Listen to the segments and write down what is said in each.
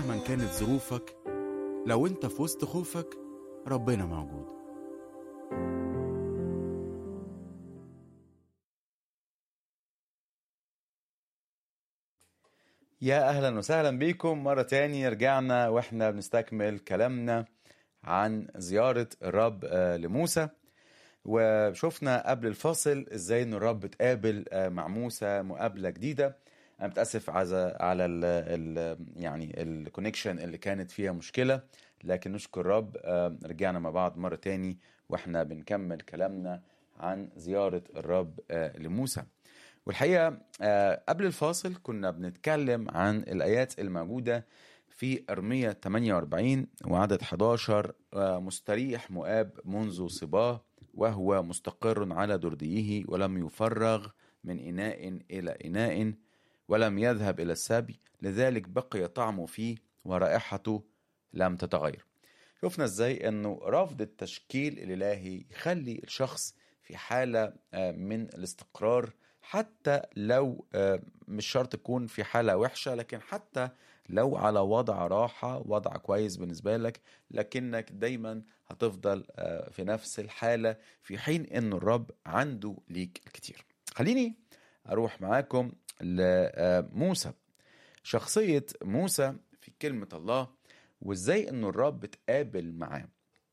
مهما كانت ظروفك لو انت في وسط خوفك ربنا موجود يا اهلا وسهلا بيكم مرة تاني رجعنا واحنا بنستكمل كلامنا عن زيارة الرب آه، لموسى وشفنا قبل الفاصل ازاي ان الرب اتقابل آه، مع موسى مقابلة جديدة انا متاسف عز- على ال ال يعني الكونكشن اللي كانت فيها مشكلة لكن نشكر الرب آه، رجعنا مع بعض مرة تاني واحنا بنكمل كلامنا عن زيارة الرب آه، لموسى والحقيقة آه، قبل الفاصل كنا بنتكلم عن الآيات الموجودة في أرمية 48 وعدد 11 آه، مستريح مؤاب منذ صباه وهو مستقر على درديه ولم يفرغ من إناء إلى إناء ولم يذهب إلى السبي لذلك بقي طعمه فيه ورائحته لم تتغير شفنا ازاي انه رفض التشكيل الالهي يخلي الشخص في حاله آه، من الاستقرار حتى لو آه، مش شرط تكون في حاله وحشه لكن حتى لو على وضع راحه وضع كويس بالنسبه لك لكنك دايما هتفضل آه، في نفس الحاله في حين ان الرب عنده ليك الكتير خليني اروح معاكم لموسى شخصيه موسى في كلمه الله وازاي انه الرب اتقابل معاه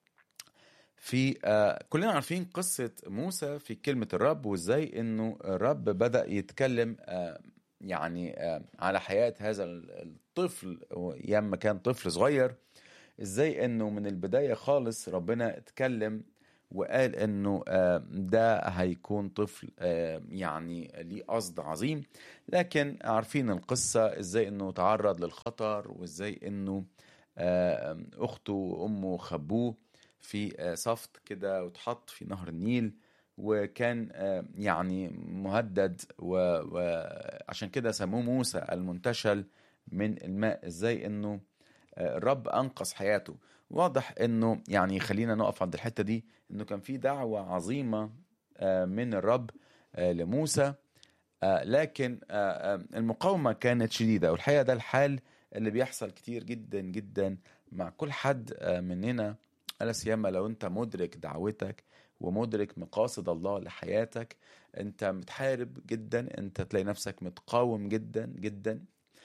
في آه كلنا عارفين قصة موسى في كلمة الرب وازاي انه الرب بدأ يتكلم آه يعني آه على حياة هذا الطفل ايام ما كان طفل صغير ازاي انه من البداية خالص ربنا اتكلم وقال انه آه، ده هيكون طفل آه، يعني ليه قصد عظيم لكن عارفين القصة ازاي انه تعرض للخطر وازاي انه آه، اخته وامه خبوه في آه، صفت كده واتحط في نهر النيل وكان آه، يعني مهدد وعشان كده سموه موسى المنتشل من الماء ازاي انه آه، الرب انقذ حياته واضح انه يعني خلينا نقف عند الحته دي انه كان في دعوه عظيمه آه، من الرب آه، لموسى آه، لكن آه، آه، المقاومه كانت شديده والحقيقه ده الحال اللي بيحصل كتير جدا جدا مع كل حد آه، مننا لا سيما لو انت مدرك دعوتك ومدرك مقاصد الله لحياتك انت متحارب جدا انت تلاقي نفسك متقاوم جدا جدا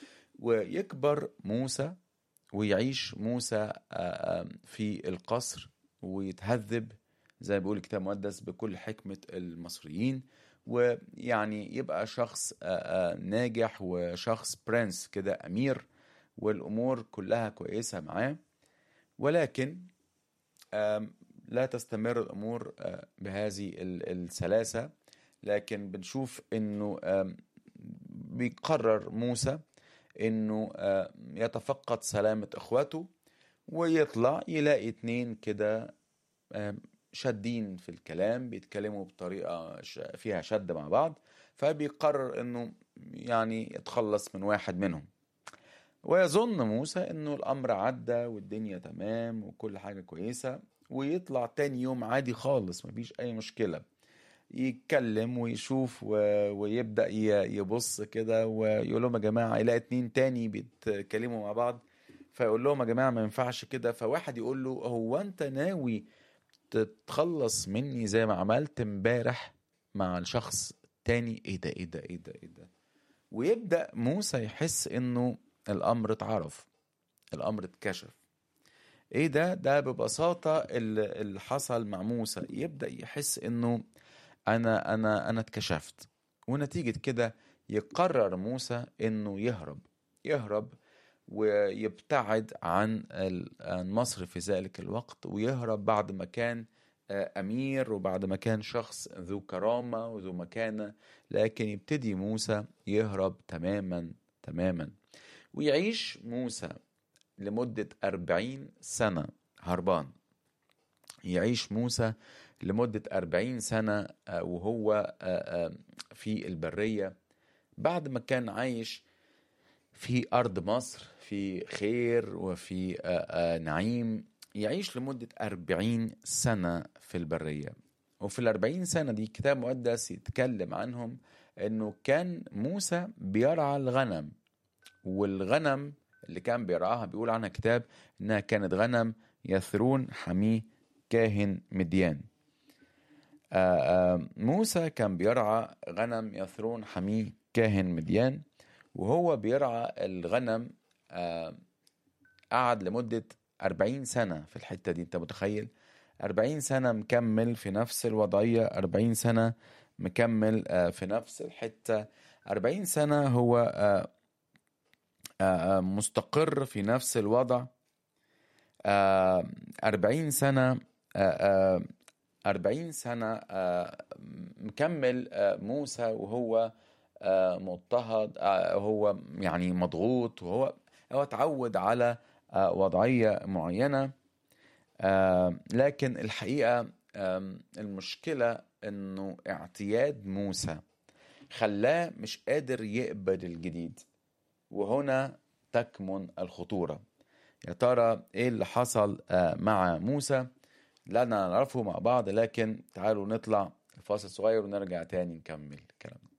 ويكبر موسى ويعيش موسى آه، آه، في القصر ويتهذب زي ما بيقول الكتاب المقدس بكل حكمة المصريين ويعني يبقى شخص آه، آه، ناجح وشخص برنس كده أمير والأمور كلها كويسة معاه ولكن آم، لا تستمر الأمور آه، بهذه ال- السلاسة لكن بنشوف أنه آم، بيقرر موسى أنه آه، يتفقد سلامة إخواته ويطلع يلاقي اتنين كده آم، شادين في الكلام بيتكلموا بطريقة ش- فيها شد مع بعض فبيقرر انه يعني يتخلص من واحد منهم ويظن موسى انه الامر عدى والدنيا تمام وكل حاجة كويسة ويطلع تاني يوم عادي خالص مفيش اي مشكلة يتكلم ويشوف و... ويبدأ ي... يبص كده ويقول لهم يا جماعة يلاقي اتنين تاني بيتكلموا مع بعض فيقول لهم يا جماعة ما ينفعش كده فواحد يقول له هو انت ناوي تتخلص مني زي ما عملت امبارح مع الشخص تاني ايه ده ايه ده ايه ده ايه ده ويبدأ موسى يحس انه الامر اتعرف الامر اتكشف ايه ده ده ببساطة اللي اللي حصل مع موسى يبدأ يحس انه انا انا انا اتكشفت ونتيجة كده يقرر موسى انه يهرب يهرب ويبتعد عن ال- عن مصر في ذلك الوقت ويهرب بعد ما كان آه، أمير وبعد ما كان شخص ذو كرامة وذو مكانة لكن يبتدي موسى يهرب تماما تماما ويعيش موسى لمدة أربعين سنة هربان يعيش موسى لمدة أربعين سنة آه، وهو آه، آه، في البرية بعد ما كان عايش في أرض مصر في خير وفي آه، آه، نعيم يعيش لمدة أربعين سنة في البرية وفي الأربعين سنة دي كتاب مقدس يتكلم عنهم أنه كان موسى بيرعى الغنم والغنم اللي كان بيرعاها بيقول عنها كتاب إنها كانت غنم يثرون حميه كاهن مديان آه، آه، موسى كان بيرعى غنم يثرون حميه كاهن مديان وهو بيرعى الغنم آه، قعد لمدة 40 سنة في الحتة دي انت متخيل 40 سنة مكمل في نفس الوضعية 40 سنة مكمل آه، في نفس الحتة 40 سنة هو آه، آه، آه، مستقر في نفس الوضع آه، 40 سنة آه، آه، 40 سنة آه، مكمل آه، موسى وهو آه، مضطهد آه، هو يعني مضغوط وهو هو اتعود على آه، وضعية معينة آه، لكن الحقيقة آم، المشكلة انه اعتياد موسى خلاه مش قادر يقبل الجديد وهنا تكمن الخطورة يا ترى ايه اللي حصل آه، مع موسى لا نعرفه مع بعض لكن تعالوا نطلع الفاصل صغير ونرجع تاني نكمل كلامنا